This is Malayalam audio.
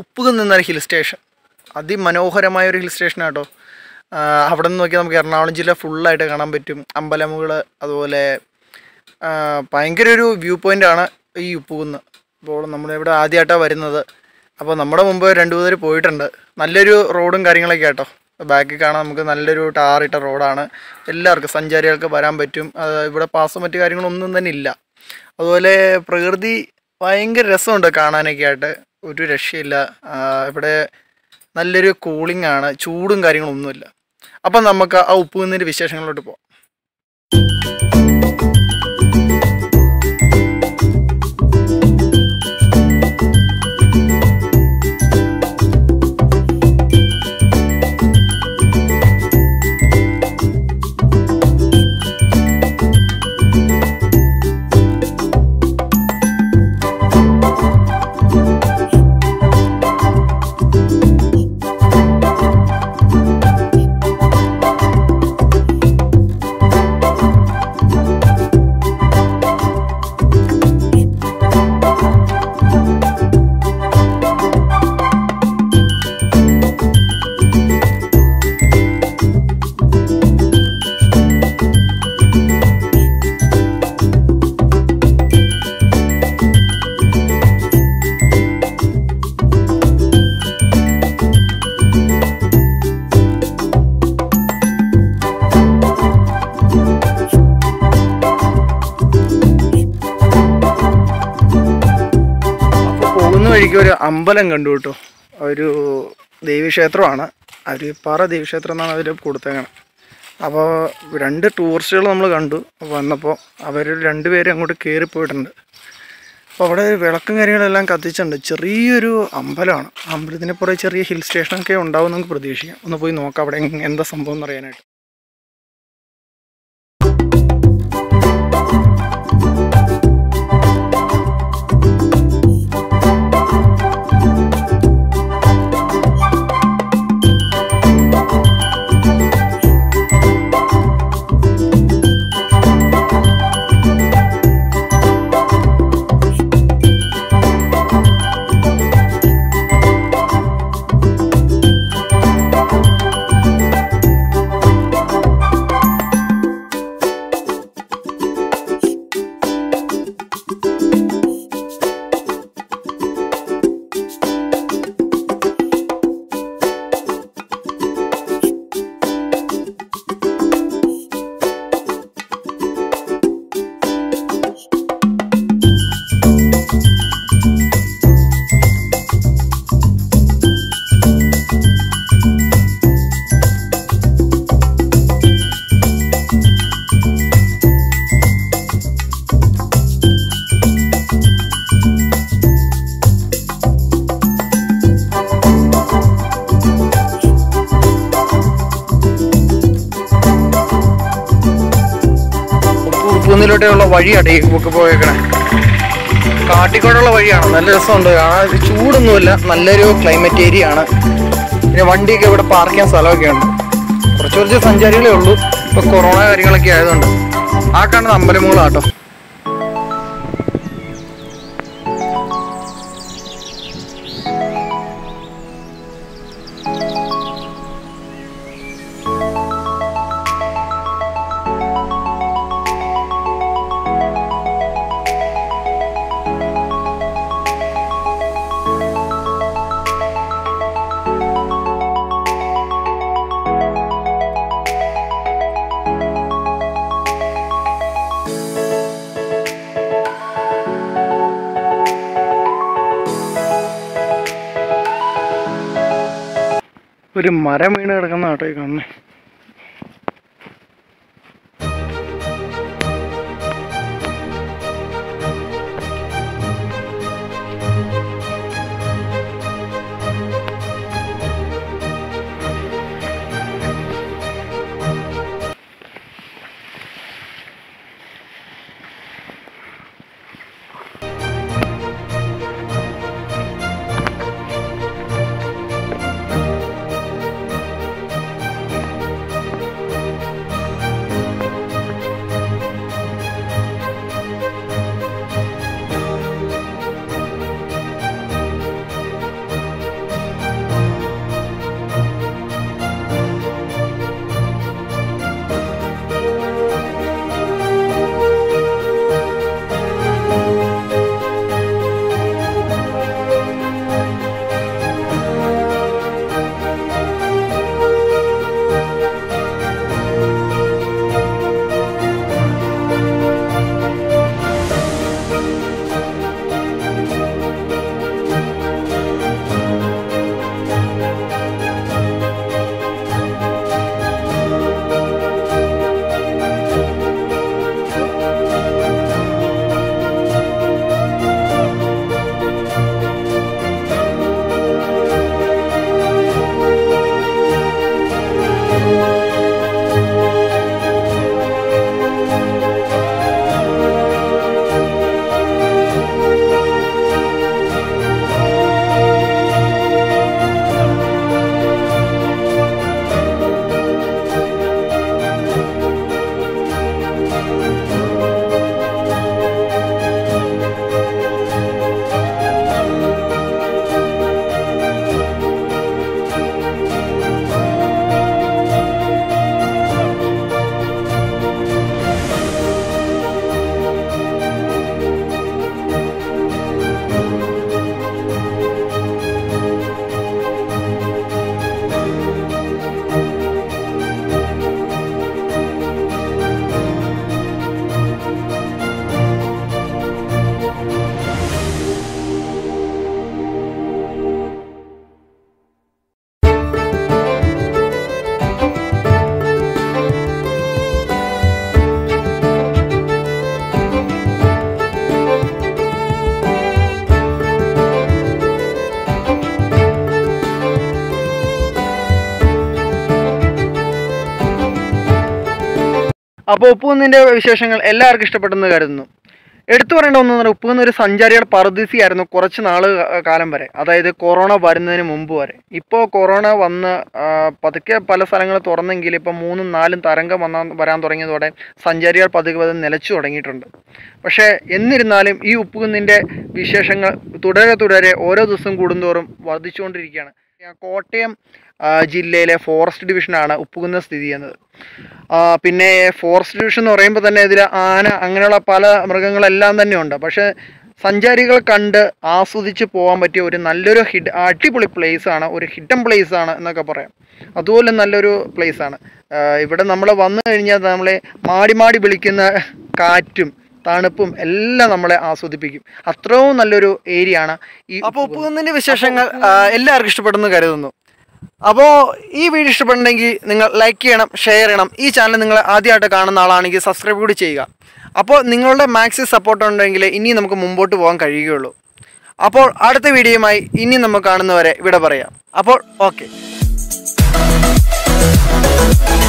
ഉപ്പുകം നിന്നൊരു ഹിൽ സ്റ്റേഷൻ അതിമനോഹരമായ ഒരു ഹിൽ സ്റ്റേഷൻ ആട്ടോ അവിടെ നിന്ന് നോക്കിയാൽ നമുക്ക് എറണാകുളം ജില്ല ഫുള്ളായിട്ട് കാണാൻ പറ്റും അമ്പലമുകൾ അതുപോലെ ആ, ഭയങ്കര ഒരു വ്യൂ പോയിൻ്റ് ആണ് ഈ ഉപ്പുകുന്ന് അപ്പോൾ നമ്മളിവിടെ ആദ്യമായിട്ടാണ് വരുന്നത് അപ്പോൾ നമ്മുടെ മുമ്പ് രണ്ട് മൂന്ന് പേര് പോയിട്ടുണ്ട് നല്ലൊരു റോഡും കാര്യങ്ങളൊക്കെ ആട്ടോ ബാക്കിൽ കാണാൻ നമുക്ക് നല്ലൊരു ടാറിട്ട റോഡാണ് എല്ലാവർക്കും സഞ്ചാരികൾക്ക് വരാൻ പറ്റും ആ, ഇവിടെ പാസ് മറ്റു കാര്യങ്ങളൊന്നും തന്നെ ഇല്ല അതുപോലെ പ്രകൃതി ഭയങ്കര രസമുണ്ട് കാണാനൊക്കെ ആയിട്ട് ഒരു രക്ഷയില്ല ആ, ഇവിടെ നല്ലൊരു കൂളിംഗ് ആണ് ചൂടും കാര്യങ്ങളൊന്നുമില്ല അപ്പം നമുക്ക് ആ ഉപ്പുകുന്നിൻ്റെ വിശേഷങ്ങളിലോട്ട് പോകാം അപ്പോൾ പോകുന്ന വഴിക്ക് ഒരു അമ്പലം കണ്ടു കേട്ടോ ഒരു ദേവീക്ഷേത്രമാണ് അരിപ്പാറ ദേവീക്ഷേത്രം എന്നാണ് അതിൽ കൊടുത്തേക്കണം അപ്പോൾ രണ്ട് ടൂറിസ്റ്റുകൾ നമ്മൾ കണ്ടു വന്നപ്പോൾ അവർ രണ്ടുപേരും അങ്ങോട്ട് കയറിപ്പോയിട്ടുണ്ട് അപ്പോൾ അവിടെ വിളക്കും കാര്യങ്ങളെല്ലാം കത്തിച്ചിട്ടുണ്ട് ചെറിയൊരു അമ്പലമാണ് അമ്പലത്തിൻ്റെ പുറകെ ചെറിയ ഹിൽ സ്റ്റേഷനൊക്കെ ഉണ്ടാവും നമുക്ക് പ്രതീക്ഷിക്കാം ഒന്ന് പോയി നോക്കാം അവിടെ എങ് എന്താ സംഭവം എന്ന് അറിയാനായിട്ട് ഉപ്പുന്നിലോട്ടുള്ള വഴിയാണ് ഈ ബുക്ക് പോയേക്കണേ കാട്ടിക്കോടുള്ള വഴിയാണ് നല്ല രസമുണ്ട് കാണാൻ ചൂടൊന്നുമില്ല നല്ലൊരു ക്ലൈമറ്റ് ഏരിയ ആണ് പിന്നെ വണ്ടിയൊക്കെ ഇവിടെ പാർക്ക് ചെയ്യാൻ സ്ഥലമൊക്കെ ഉണ്ട് കുറച്ച് കുറച്ച് സഞ്ചാരികളേ ഉള്ളൂ ഇപ്പൊ കൊറോണ കാര്യങ്ങളൊക്കെ ആയതുകൊണ്ട് ആ കാണുന്ന അമ്പലമുകളാട്ടോ ഒരു മരം വീണ് കിടക്കുന്ന ആട്ടോ ഈ കാണുന്നേ അപ്പോൾ ഉപ്പുകുന്നിൻ്റെ വിശേഷങ്ങൾ എല്ലാവർക്കും ഇഷ്ടപ്പെട്ടെന്ന് കരുതുന്നു എടുത്തു പറയേണ്ട ഒന്നെന്ന് പറഞ്ഞാൽ ഉപ്പുകുന്ന് ഒരു സഞ്ചാരിയുടെ പറുദീസിയായിരുന്നു കുറച്ച് നാൾ കാലം വരെ അതായത് കൊറോണ വരുന്നതിന് മുമ്പ് വരെ ഇപ്പോൾ കൊറോണ വന്ന് ആ, പതുക്കെ പല സ്ഥലങ്ങൾ തുറന്നെങ്കിൽ ഇപ്പോൾ മൂന്നും നാലും തരംഗം വന്നാൻ വരാൻ തുടങ്ങിയതോടെ സഞ്ചാരികൾ പതുക്കെ പതുക്കെ നിലച്ചു തുടങ്ങിയിട്ടുണ്ട് പക്ഷേ എന്നിരുന്നാലും ഈ ഉപ്പുകുന്നിൻ്റെ വിശേഷങ്ങൾ തുടരെ തുടരെ ഓരോ ദിവസം കൂടുന്തോറും വർദ്ധിച്ചുകൊണ്ടിരിക്കുകയാണ് കോട്ടയം ആ, ജില്ലയിലെ ഫോറസ്റ്റ് ഡിവിഷനാണ് ഉപ്പുകുന്ന് സ്ഥിതി ചെയ്യുന്നത് ആ, പിന്നെ ഫോറസ്റ്റ് ഡിവിഷൻ എന്ന് പറയുമ്പോൾ തന്നെ ഇതിൽ ആന അങ്ങനെയുള്ള പല മൃഗങ്ങളെല്ലാം തന്നെ ഉണ്ട് പക്ഷേ സഞ്ചാരികൾ കണ്ട് ആസ്വദിച്ച് പോകാൻ പറ്റിയ ഒരു നല്ലൊരു ഹിഡ് അടിപൊളി place ആണ് ഒരു ഹിഡൻ place ആണ് എന്നൊക്കെ പറയാം അതുപോലെ നല്ലൊരു place ആണ് ആ, ഇവിടെ നമ്മൾ വന്നു കഴിഞ്ഞാൽ നമ്മളെ മാടി മാടി വിളിക്കുന്ന കാറ്റും തണുപ്പും എല്ലാം നമ്മളെ ആസ്വദിപ്പിക്കും അത്രയും നല്ലൊരു ഏരിയ ആണ് ഈ അപ്പോൾ ഉപ്പുകുന്നിൻ്റെ വിശേഷങ്ങൾ ആ, എല്ലാവർക്കും ഇഷ്ടപ്പെടുന്നു കരുതുന്നു അപ്പോൾ ഈ വീഡിയോ ഇഷ്ടപ്പെട്ടുണ്ടെങ്കിൽ നിങ്ങൾ ലൈക്ക് ചെയ്യണം ഷെയർ ചെയ്യണം ഈ ചാനൽ നിങ്ങൾ ആദ്യമായിട്ട് കാണുന്ന ആളാണെങ്കിൽ സബ്സ്ക്രൈബ് കൂടി ചെയ്യുക അപ്പോൾ നിങ്ങളുടെ മാക്സി സപ്പോർട്ട് ഉണ്ടെങ്കിൽ ഇനി നമുക്ക് മുമ്പോട്ട് പോകാൻ കഴിയുകയുള്ളൂ അപ്പോൾ അടുത്ത വീഡിയോയുമായി ഇനി നമുക്ക് കാണുന്നവരെ ഇവിടെ പറയാം അപ്പോൾ ഓക്കെ